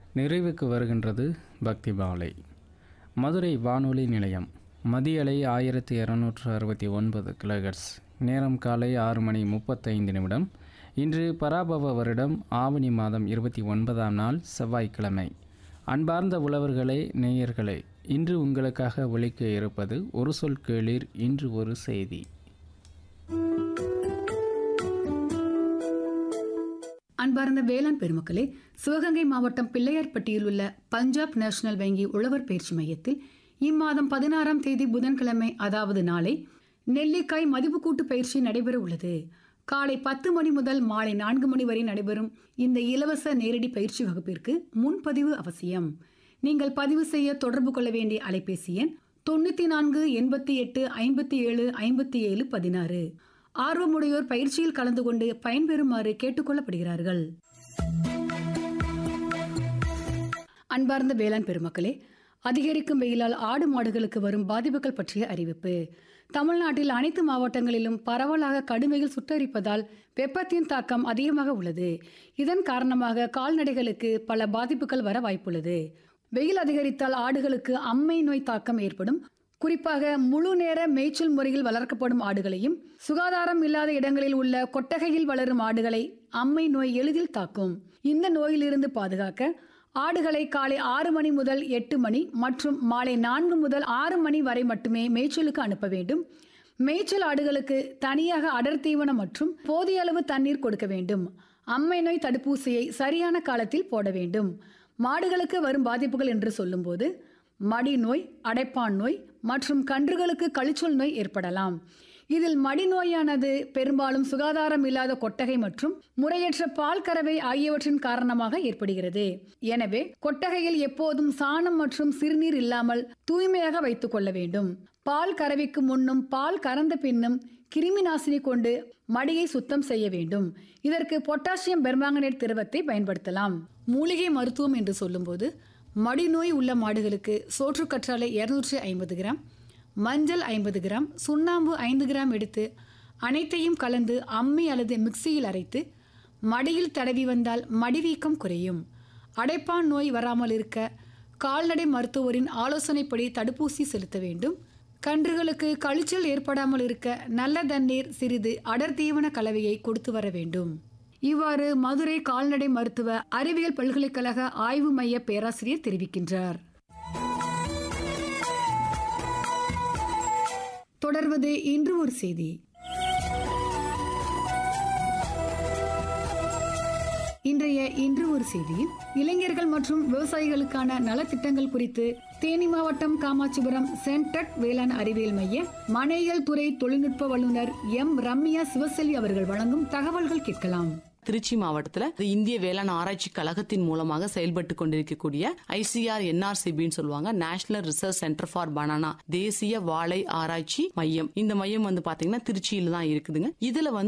நிறைவுக்கு வருகின்றது பக்தி பாலை மதுரை வானொலி நிலையம் மதியலை ஆயிரத்தி இரநூற்று அறுபத்தி ஒன்பது கிலோகட்ஸ் நேரம் காலை ஆறு மணி முப்பத்தைந்து நிமிடம் இன்று பராபவ வருடம் ஆவணி மாதம் இருபத்தி ஒன்பதாம் நாள் செவ்வாய்க்கிழமை அன்பார்ந்த உழவர்களே நேயர்களே இன்று உங்களுக்காக ஒலிக்க இருப்பது ஒரு சொல் கேளீர் இன்று ஒரு செய்தி அன்பார்ந்த வேளாண் பெருமக்களே சிவகங்கை மாவட்டம் பிள்ளையார்பட்டியில் உள்ள பஞ்சாப் நேஷனல் வங்கி உழவர் பயிற்சி மையத்தில் இம்மாதம் பதினாறாம் தேதி புதன்கிழமை அதாவது நாளை நெல்லிக்காய் மதிப்பு கூட்டு பயிற்சி நடைபெற உள்ளது காலை பத்து மணி முதல் மாலை நான்கு மணி வரை நடைபெறும் இந்த இலவச நேரடி பயிற்சி வகுப்பிற்கு முன்பதிவு அவசியம் நீங்கள் பதிவு செய்ய தொடர்பு கொள்ள வேண்டிய அலைபேசி எண் தொண்ணூற்றி நான்கு எண்பத்தி எட்டு ஐம்பத்தி ஏழு ஐம்பத்தி ஏழு பதினாறு ஆர்வமுடையோர் பயிற்சியில் கலந்து கொண்டு பயன்பெறுமாறு கேட்டுக்கொள்ளப்படுகிறார்கள் அன்பார்ந்த வேளாண் பெருமக்களே அதிகரிக்கும் வெயிலால் ஆடு மாடுகளுக்கு வரும் பாதிப்புகள் பற்றிய அறிவிப்பு தமிழ்நாட்டில் அனைத்து மாவட்டங்களிலும் பரவலாக கடுமையில் சுட்டரிப்பதால் வெப்பத்தின் தாக்கம் அதிகமாக உள்ளது இதன் காரணமாக கால்நடைகளுக்கு பல பாதிப்புகள் வர வாய்ப்புள்ளது வெயில் அதிகரித்தால் ஆடுகளுக்கு அம்மை நோய் தாக்கம் ஏற்படும் குறிப்பாக முழு நேர மேய்ச்சல் முறையில் வளர்க்கப்படும் ஆடுகளையும் சுகாதாரம் இல்லாத இடங்களில் உள்ள கொட்டகையில் வளரும் ஆடுகளை அம்மை நோய் எளிதில் தாக்கும் இந்த நோயிலிருந்து பாதுகாக்க ஆடுகளை காலை ஆறு மணி முதல் எட்டு மணி மற்றும் மாலை நான்கு முதல் ஆறு மணி வரை மட்டுமே மேய்ச்சலுக்கு அனுப்ப வேண்டும் மேய்ச்சல் ஆடுகளுக்கு தனியாக அடர் தீவனம் மற்றும் போதிய அளவு தண்ணீர் கொடுக்க வேண்டும் அம்மை நோய் தடுப்பூசியை சரியான காலத்தில் போட வேண்டும் மாடுகளுக்கு வரும் பாதிப்புகள் என்று சொல்லும்போது மடி நோய் அடைப்பான் நோய் மற்றும் கன்றுகளுக்கு கழிச்சொல் நோய் ஏற்படலாம் இதில் மடி நோயானது பெரும்பாலும் சுகாதாரம் இல்லாத கொட்டகை மற்றும் முறையற்ற பால் கறவை ஆகியவற்றின் காரணமாக ஏற்படுகிறது எனவே கொட்டகையில் எப்போதும் சாணம் மற்றும் சிறுநீர் இல்லாமல் தூய்மையாக வைத்துக் கொள்ள வேண்டும் பால் கறவைக்கு முன்னும் பால் கறந்த பின்னும் கிருமி நாசினி கொண்டு மடியை சுத்தம் செய்ய வேண்டும் இதற்கு பொட்டாசியம் பெர்மாங்கனேட் திரவத்தை பயன்படுத்தலாம் மூலிகை மருத்துவம் என்று சொல்லும்போது மடிநோய் உள்ள மாடுகளுக்கு சோற்றுக்கற்றாழை இருநூற்றி ஐம்பது கிராம் மஞ்சள் ஐம்பது கிராம் சுண்ணாம்பு ஐந்து கிராம் எடுத்து அனைத்தையும் கலந்து அம்மி அல்லது மிக்சியில் அரைத்து மடியில் தடவி வந்தால் மடிவீக்கம் குறையும் அடைப்பான் நோய் வராமல் இருக்க கால்நடை மருத்துவரின் ஆலோசனைப்படி தடுப்பூசி செலுத்த வேண்டும் கன்றுகளுக்கு கழிச்சல் ஏற்படாமல் இருக்க நல்ல தண்ணீர் சிறிது அடர் தீவன கலவையை கொடுத்து வர வேண்டும் இவ்வாறு மதுரை கால்நடை மருத்துவ அறிவியல் பல்கலைக்கழக ஆய்வு மைய பேராசிரியர் தெரிவிக்கின்றார் தொடர்வது இன்று ஒரு செய்தி இன்றைய இன்று ஒரு செய்தியில் இளைஞர்கள் மற்றும் விவசாயிகளுக்கான நலத்திட்டங்கள் குறித்து தேனி மாவட்டம் காமாட்சிபுரம் சென்டட் வேளாண் அறிவியல் மைய மனையியல் துறை தொழில்நுட்ப வல்லுநர் எம் ரம்யா சிவசெல்வி அவர்கள் வழங்கும் தகவல்கள் கேட்கலாம் திருச்சி மாவட்டத்துல இந்திய வேளாண் ஆராய்ச்சி கழகத்தின் மூலமாக செயல்பட்டு கொண்டிருக்கக்கூடிய ஐசிஆர் என்ஆர்சிபின்னு சொல்லுவாங்க National Research Centre for Banana தேசிய வாழை ஆராய்ச்சி மையம் இந்த மையம் வந்து பாத்தீங்கன்னா திருச்சியில தான் இருக்குதுங்க இதுல வந்து